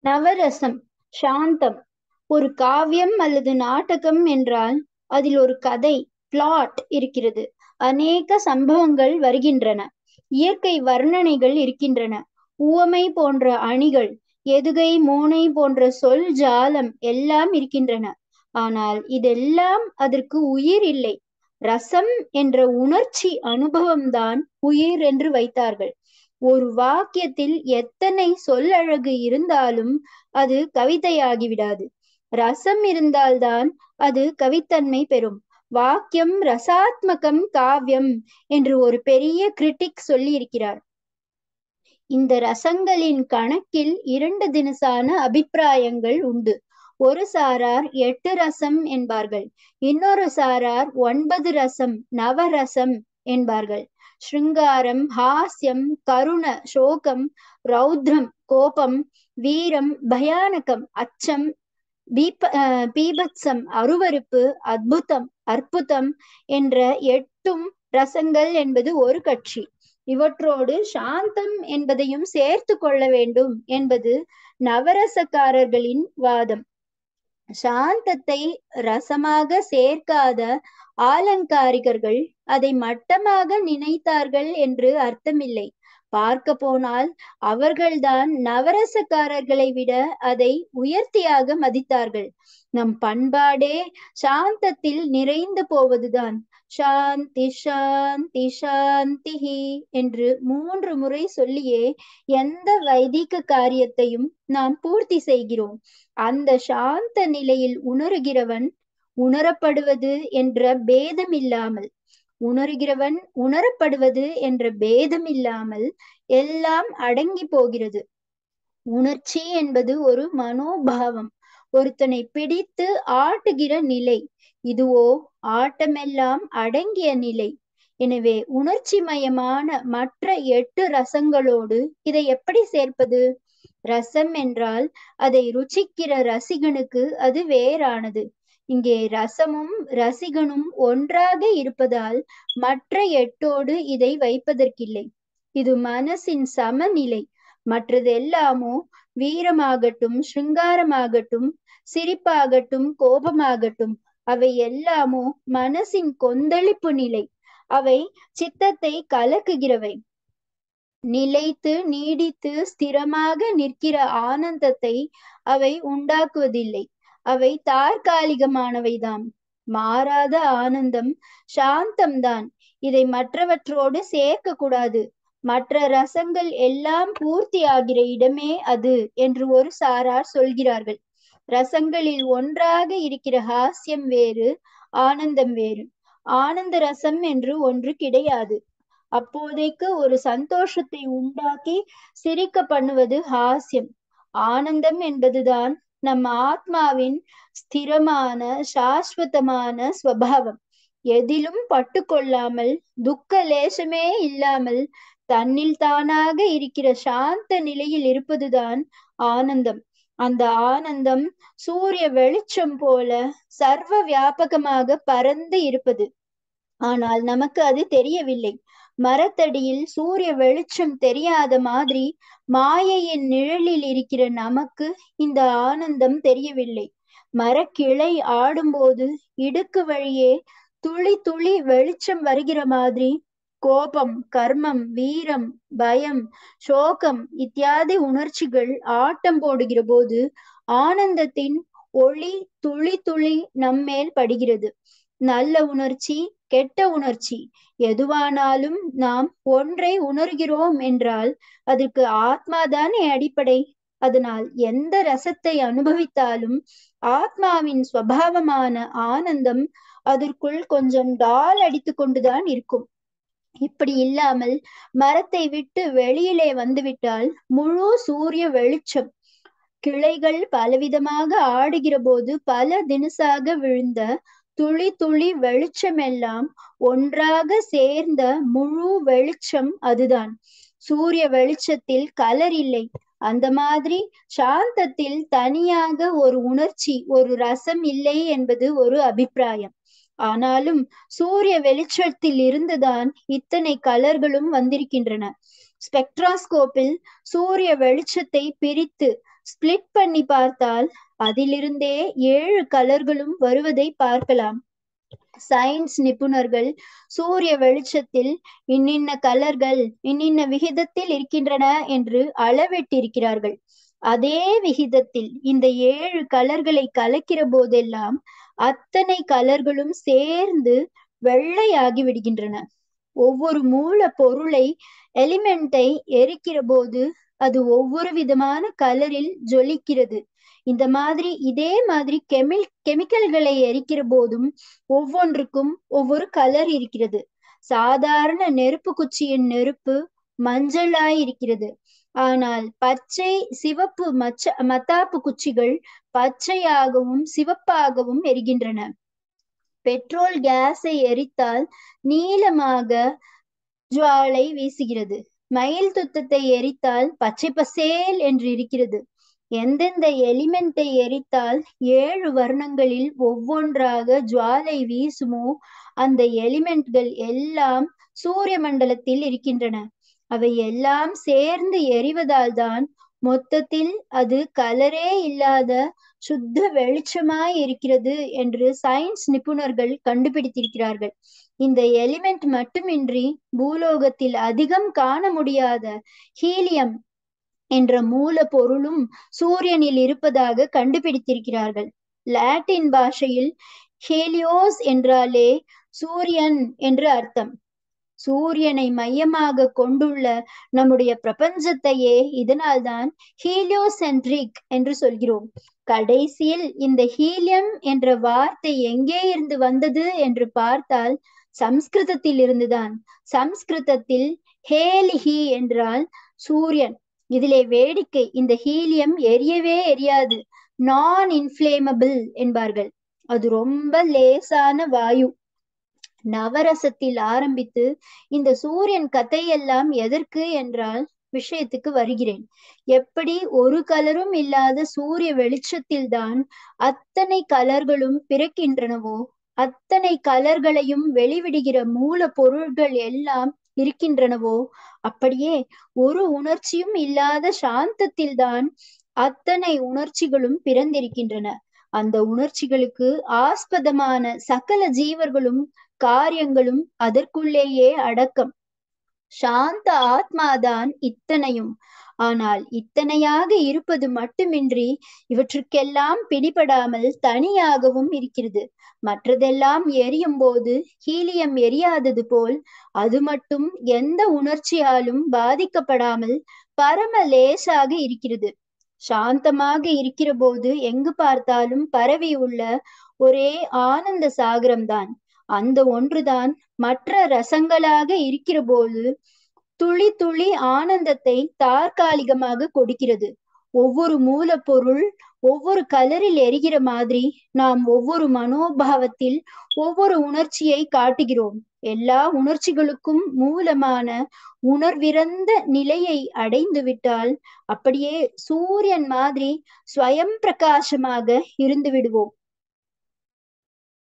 நவரசம் சாந்தம் ஒரு காவியம் அல்லது நாடகம் என்றால் அதில் ஒரு கதை பிளாட் இருக்கிறது அநேக சம்பவங்கள் வருகின்றன இயற்கை வர்ணனைகள் இருக்கின்றன உவமை போன்ற அணிகள் எதுகை மோனை போன்ற சொல் ஜாலம் எல்லாம் இருக்கின்றன ஆனால் இதெல்லாம் அதற்கு உயிர் இல்லை ரசம் என்ற உணர்ச்சி அனுபவம்தான் உயிர் என்று வைத்தார்கள் ஒரு வாக்கியத்தில் எத்தனை சொல்லழகு இருந்தாலும் அது கவிதையாகிவிடாது ரசம் இருந்தால்தான் அது கவித்தன்மை பெறும் வாக்கியம் ரசாத்மகம் காவியம் என்று ஒரு பெரிய கிரிட்டிக் சொல்லி இருக்கிறார் இந்த ரசங்களின் கணக்கில் இரண்டு தினசான அபிப்பிராயங்கள் உண்டு ஒரு சாரார் எட்டு ரசம் என்பார்கள் இன்னொரு சாரார் ஒன்பது ரசம் நவரசம் என்பார்கள் ஸ்ருங்காரம் ஹாஸ்யம் கருண சோகம் ரௌத்ரம் கோபம் வீரம் பயானகம் அச்சம் பீப பீபத்சம் அருவருப்பு அத்புதம் அற்புதம் என்ற எட்டும் ரசங்கள் என்பது ஒரு கட்சி இவற்றோடு சாந்தம் என்பதையும் சேர்த்து கொள்ள வேண்டும் என்பது நவரசக்காரர்களின் வாதம் சாந்தத்தை ரசமாக சேர்க்காத ஆலங்காரிகர்கள் அதை மட்டமாக நினைத்தார்கள் என்று அர்த்தமில்லை பார்க்க போனால் அவர்கள்தான் நவரசக்காரர்களை விட அதை உயர்த்தியாக மதித்தார்கள் நம் பண்பாடே சாந்தத்தில் நிறைந்து போவதுதான் சாந்தி சாந்தி சாந்திஹி என்று மூன்று முறை சொல்லியே எந்த வைதிக காரியத்தையும் நாம் பூர்த்தி செய்கிறோம் அந்த சாந்த நிலையில் உணர்கிறவன் உணரப்படுவது என்ற பேதம் இல்லாமல் உணர்கிறவன் உணரப்படுவது என்ற பேதம் இல்லாமல் எல்லாம் அடங்கி போகிறது உணர்ச்சி என்பது ஒரு மனோபாவம் ஒருத்தனை பிடித்து ஆட்டுகிற நிலை இதுவோ ஆட்டமெல்லாம் அடங்கிய நிலை எனவே உணர்ச்சி மயமான மற்ற எட்டு ரசங்களோடு இதை எப்படி சேர்ப்பது ரசம் என்றால் அதை ருச்சிக்கிற ரசிகனுக்கு அது வேறானது இங்கே ரசமும் ரசிகனும் ஒன்றாக இருப்பதால் மற்ற எட்டோடு இதை வைப்பதற்கில்லை இது மனசின் சமநிலை மற்றதெல்லாமோ வீரமாகட்டும் சிருங்காரமாகட்டும் சிரிப்பாகட்டும் கோபமாகட்டும் அவை எல்லாமோ மனசின் கொந்தளிப்பு நிலை அவை சித்தத்தை கலக்குகிறவை நிலைத்து நீடித்து ஸ்திரமாக நிற்கிற ஆனந்தத்தை அவை உண்டாக்குவதில்லை அவை தற்காலிகமானவைதான் மாறாத ஆனந்தம் சாந்தம்தான் இதை மற்றவற்றோடு சேர்க்க கூடாது மற்ற ரசங்கள் எல்லாம் பூர்த்தி ஆகிற இடமே அது என்று ஒரு சாரார் சொல்கிறார்கள் ரசங்களில் ஒன்றாக இருக்கிற ஹாஸ்யம் வேறு ஆனந்தம் வேறு ஆனந்த ரசம் என்று ஒன்று கிடையாது அப்போதைக்கு ஒரு சந்தோஷத்தை உண்டாக்கி சிரிக்க பண்ணுவது ஹாஸ்யம் ஆனந்தம் என்பதுதான் நம் ஆத்மாவின் ஸ்திரமான சாஸ்வதமான ஸ்வபாவம் எதிலும் பட்டு கொள்ளாமல் துக்க லேசமே இல்லாமல் தன்னில் தானாக இருக்கிற சாந்த நிலையில் இருப்பதுதான் ஆனந்தம் அந்த ஆனந்தம் சூரிய வெளிச்சம் போல சர்வ வியாபகமாக பறந்து இருப்பது ஆனால் நமக்கு அது தெரியவில்லை மரத்தடியில் சூரிய வெளிச்சம் தெரியாத மாதிரி மாயையின் நிழலில் இருக்கிற நமக்கு இந்த ஆனந்தம் தெரியவில்லை மரக்கிளை ஆடும்போது இடுக்கு வழியே துளி துளி வெளிச்சம் வருகிற மாதிரி கோபம் கர்மம் வீரம் பயம் சோகம் இத்தியாதி உணர்ச்சிகள் ஆட்டம் போடுகிற போது ஆனந்தத்தின் ஒளி துளி துளி நம்மேல் படுகிறது நல்ல உணர்ச்சி கெட்ட உணர்ச்சி எதுவானாலும் நாம் ஒன்றை உணர்கிறோம் என்றால் அதற்கு ஆத்மாதானே அடிப்படை அதனால் எந்த ரசத்தை அனுபவித்தாலும் ஆத்மாவின் சுவாவமான ஆனந்தம் அதற்குள் கொஞ்சம் டால் அடித்து கொண்டுதான் இருக்கும் இப்படி இல்லாமல் மரத்தை விட்டு வெளியிலே வந்துவிட்டால் முழு சூரிய வெளிச்சம் கிளைகள் பலவிதமாக ஆடுகிற போது பல தினசாக விழுந்த துளி துளி வெளிச்சமெல்லாம் ஒன்றாக சேர்ந்த முழு வெளிச்சம் அதுதான் சூரிய வெளிச்சத்தில் கலர் இல்லை அந்த மாதிரி சாந்தத்தில் தனியாக ஒரு உணர்ச்சி ஒரு ரசம் இல்லை என்பது ஒரு அபிப்பிராயம் ஆனாலும் சூரிய வெளிச்சத்தில் இருந்துதான் இத்தனை கலர்களும் வந்திருக்கின்றன ஸ்பெக்ட்ராஸ்கோப்பில் சூரிய வெளிச்சத்தை பிரித்து ஸ்பிளிட் பண்ணி பார்த்தால் அதிலிருந்தே ஏழு கலர்களும் வருவதை பார்க்கலாம் சயின்ஸ் நிபுணர்கள் சூரிய வெளிச்சத்தில் இன்னின்ன கலர்கள் இன்னின்ன விகிதத்தில் இருக்கின்றன என்று அளவிட்டிருக்கிறார்கள் அதே விகிதத்தில் இந்த ஏழு கலர்களை கலக்கிற போதெல்லாம் அத்தனை கலர்களும் சேர்ந்து வெள்ளையாகி விடுகின்றன ஒவ்வொரு மூல பொருளை எலிமெண்டை எரிக்கிற போது அது ஒவ்வொரு விதமான கலரில் ஜொலிக்கிறது இந்த மாதிரி இதே மாதிரி கெமில் கெமிக்கல்களை எரிக்கிற போதும் ஒவ்வொன்றுக்கும் ஒவ்வொரு கலர் இருக்கிறது சாதாரண நெருப்பு குச்சியின் நெருப்பு மஞ்சளாய் இருக்கிறது ஆனால் பச்சை சிவப்பு மச்ச மத்தாப்பு குச்சிகள் பச்சையாகவும் சிவப்பாகவும் எரிகின்றன பெட்ரோல் கேஸை எரித்தால் நீளமாக ஜுவாலை வீசுகிறது மயில் துத்தத்தை எரித்தால் பச்சை பசேல் என்று இருக்கிறது எந்தெந்த எலிமெண்டை எரித்தால் ஏழு வர்ணங்களில் ஒவ்வொன்றாக ஜுவாலை வீசுமோ அந்த எலிமெண்ட்கள் எல்லாம் சூரிய மண்டலத்தில் இருக்கின்றன அவை எல்லாம் சேர்ந்து எரிவதால் தான் மொத்தத்தில் அது கலரே இல்லாத சுத்த வெளிச்சமாய் இருக்கிறது என்று சயின்ஸ் நிபுணர்கள் கண்டுபிடித்திருக்கிறார்கள் இந்த எலிமெண்ட் மட்டுமின்றி பூலோகத்தில் அதிகம் காண முடியாத ஹீலியம் என்ற மூல பொருளும் சூரியனில் இருப்பதாக கண்டுபிடித்திருக்கிறார்கள் லாட்டின் பாஷையில் ஹேலியோஸ் என்றாலே சூரியன் என்று அர்த்தம் சூரியனை மையமாக கொண்டுள்ள நம்முடைய பிரபஞ்சத்தையே இதனால்தான் ஹீலியோசென்ட்ரிக் என்று சொல்கிறோம் கடைசியில் இந்த ஹீலியம் என்ற வார்த்தை எங்கே இருந்து வந்தது என்று பார்த்தால் சம்ஸ்கிருதத்தில் இருந்துதான் சம்ஸ்கிருதத்தில் ஹேலிஹி என்றால் சூரியன் இதிலே வேடிக்கை இந்த ஹீலியம் எரியவே எரியாது நான் இன்ஃபிளேமபிள் என்பார்கள் அது ரொம்ப லேசான வாயு நவரசத்தில் ஆரம்பித்து இந்த சூரியன் கதையெல்லாம் எதற்கு என்றால் விஷயத்துக்கு வருகிறேன் எப்படி ஒரு கலரும் இல்லாத சூரிய வெளிச்சத்தில் தான் அத்தனை கலர்களும் பிறக்கின்றனவோ அத்தனை கலர்களையும் வெளிவிடுகிற மூல பொருள்கள் எல்லாம் இருக்கின்றனவோ அப்படியே ஒரு உணர்ச்சியும் இல்லாத சாந்தத்தில் தான் அத்தனை உணர்ச்சிகளும் பிறந்திருக்கின்றன அந்த உணர்ச்சிகளுக்கு ஆஸ்பதமான சகல ஜீவர்களும் காரியங்களும் அதற்குள்ளேயே அடக்கம் சாந்த ஆத்மாதான் இத்தனையும் ஆனால் இத்தனையாக இருப்பது மட்டுமின்றி இவற்றுக்கெல்லாம் பிடிபடாமல் தனியாகவும் இருக்கிறது மற்றதெல்லாம் எரியும் போது ஹீலியம் எரியாதது போல் அது மட்டும் எந்த உணர்ச்சியாலும் பாதிக்கப்படாமல் பரம லேசாக இருக்கிறது சாந்தமாக இருக்கிற போது எங்கு பார்த்தாலும் பரவி உள்ள ஒரே ஆனந்த சாகரம்தான் அந்த ஒன்றுதான் மற்ற ரசங்களாக இருக்கிற போது துளி துளி ஆனந்தத்தை தற்காலிகமாக கொடுக்கிறது ஒவ்வொரு மூலப்பொருள் ஒவ்வொரு கலரில் எரிகிற மாதிரி நாம் ஒவ்வொரு மனோபாவத்தில் ஒவ்வொரு உணர்ச்சியை காட்டுகிறோம் எல்லா உணர்ச்சிகளுக்கும் மூலமான உணர்விறந்த நிலையை அடைந்து விட்டால் அப்படியே சூரியன் மாதிரி ஸ்வயம் பிரகாசமாக இருந்து விடுவோம்